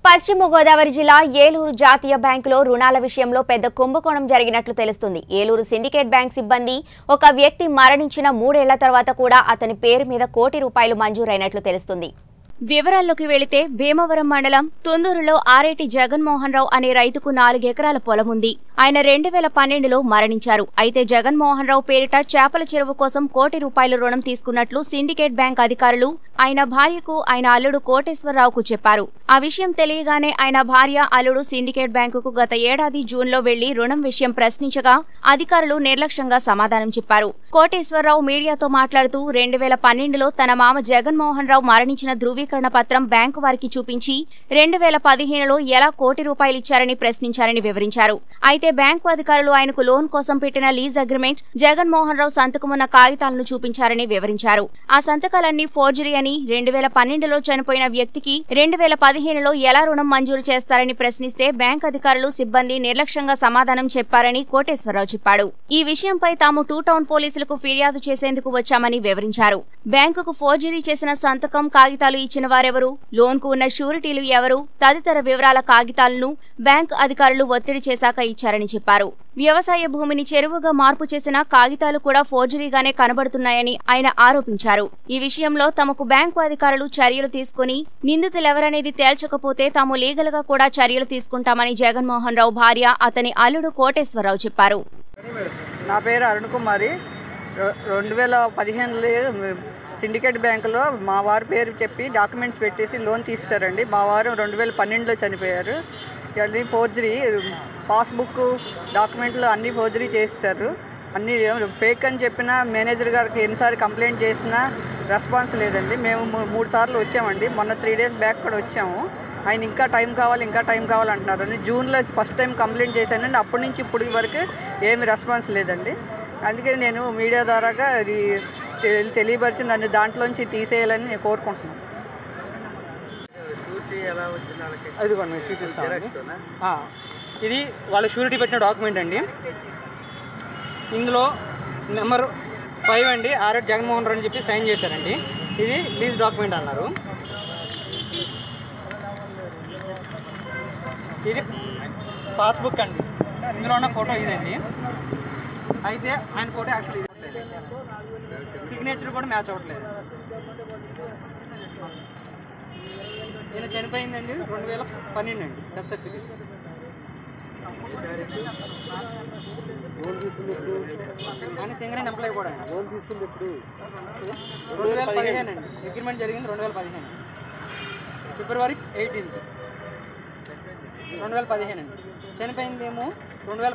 పశ్చిమ గోదావరి జిల్లా ఏలూరు జాతీయ బ్యాంకులో రుణాల విషయంలో పెద్ద కుంభకోణం జరిగినట్లు తెలుస్తుంది ఏలూరు సిండికేట్ బ్యాంక్ సిబ్బంది ఒక వ్యక్తి మరణించిన మూడేళ్ల తర్వాత కూడా అతని పేరు మీద కోటి రూపాయలు మంజూరైనట్లు తెలుస్తుంది వివరాల్లోకి వెళితే భీమవరం మండలం తుందూరులో ఆరేటి జగన్మోహన్ రావు అనే రైతుకు నాలుగెకరాల పొలం ఉంది ఆయన రెండు వేల పన్నెండులో మరణించారు అయితే జగన్మోహన్ రావు పేరిట చేపల చెరువు కోసం కోటి రూపాయల రుణం తీసుకున్నట్లు సిండికేట్ బ్యాంక్ అధికారులు ఆయన భార్యకు ఆయన అల్లుడు కోటేశ్వరరావుకు చెప్పారు ఆ విషయం తెలియగానే ఆయన భార్య అల్లుడు సిండికేట్ బ్యాంకుకు గత ఏడాది జూన్లో వెళ్లి రుణం విషయం ప్రశ్నించగా అధికారులు నిర్లక్ష్యంగా సమాధానం చెప్పారు కోటేశ్వరరావు మీడియాతో మాట్లాడుతూ రెండు వేల పన్నెండులో తన మామ జగన్మోహన్ రావు మరణించిన ధృవీకరణ పత్రం బ్యాంకు వారికి చూపించి రెండు వేల పదిహేనులో ఎలా కోటి రూపాయలు ఇచ్చారని ప్రశ్నించారని వివరించారు అయితే బ్యాంకు అధికారులు ఆయనకు లోన్ కోసం పెట్టిన లీజ్ అగ్రిమెంట్ జగన్మోహన్ రావు సంతకమున్న కాగితాలను చూపించారని వివరించారు ఆ సంతకాలన్నీ ఫోర్జరీ అని రెండు వేల పన్నెండులో చనిపోయిన వ్యక్తికి రెండు వేల పదిహేనులో ఎలా రుణం మంజూరు చేస్తారని ప్రశ్నిస్తే బ్యాంక్ అధికారులు సిబ్బంది నిర్లక్ష్యంగా సమాధానం చెప్పారని కోటేశ్వరరావు చెప్పాడు ఈ విషయంపై తాము టూ టౌన్ పోలీసులకు ఫిర్యాదు చేసేందుకు వచ్చామని వివరించారు బ్యాంకుకు ఫోర్జరీ చేసిన సంతకం కాగితాలు ఇచ్చిన వారెవరు లోన్ కు ఉన్న షూరిటీలు ఎవరు తదితర వివరాల కాగితాలను బ్యాంక్ అధికారులు ఒత్తిడి చేశాక ఇచ్చారని చెప్పారు వ్యవసాయ భూమిని చెరువుగా మార్పు చేసిన కాగితాలు కూడా ఫోర్జరీగానే కనబడుతున్నాయని ఆయన ఆరోపించారు ఈ విషయంలో తమకు బ్యాంకు అధికారులు చర్యలు తీసుకుని నిందితులెవరనేది తేల్చకపోతే తాము లీగల్ గా కూడా చర్యలు తీసుకుంటామని జగన్మోహన్ రావు భార్య అతని అల్లుడు కోటేశ్వరరావు చెప్పారు నా పేరు అరుణ్ కుమారి రె- రెండు వేల పదిహేనులో సిండికేట్ బ్యాంకులో మా వారి పేరు చెప్పి డాక్యుమెంట్స్ పెట్టేసి లోన్ తీస్తారండి మా వారు రెండు వేల పన్నెండులో చనిపోయారు అది ఫోర్జరీ పాస్బుక్ డాక్యుమెంట్లు అన్నీ ఫోర్జరీ చేస్తారు అన్నీ ఫేక్ అని చెప్పిన మేనేజర్ గారికి ఎన్నిసార్లు కంప్లైంట్ చేసినా రెస్పాన్స్ లేదండి మేము మూ- మూడు సార్లు వచ్చామండి మొన్న త్రీ డేస్ బ్యాక్ కూడా వచ్చాము ఆయన ఇంకా టైం కావాలి ఇంకా టైం కావాలి అంటున్నారు అని జూన్లో ఫస్ట్ టైం కంప్లైంట్ చేశానండి అప్పటి నుంచి ఇప్పటి వరకు ఏమి రెస్పాన్స్ లేదండి అందుకే నేను మీడియా ద్వారాగా అది తె- తెలియపరిచి నన్ను దాంట్లోంచి తీసేయాలని నేను కోరుకుంటున్నాను అదిగోండి మేము చూపిస్తామండి ఆ, ఇది వాళ్ళ షూరిటీ పెట్టిన డాక్యుమెంట్ అండి ఇందులో నెంబర్ ఫైవ్ అండి ఆర్ఎడ్ జగన్మోహన్ రావు అని చెప్పి సైన్ చేశారండి ఇది లీజ్ డాక్యుమెంట్ అన్నారు ఇది పాస్బుక్ అండి ఇందులో ఉన్న ఫోటో ఇదండి అయితే ఆయన ఫోటో యాక్చువల్లీ సిగ్నేచర్ కూడా మ్యాచ్ అవ్వట్లేదు ఈయన చనిపోయిందండి రెండు వేల పన్నెండు అండి డెత్ సర్టిఫికేట్ ఆయన సింగరేణి ఎంప్లాయ్ కూడా అండి రెండు వేల పదిహేను అండి అగ్రిమెంట్ జరిగింది రెండు వేల పదిహేను ఫిబ్రవరి ఎయిటీన్త్ రెండు వేల పదిహేను అండి చనిపోయిందేమో రెండు వేల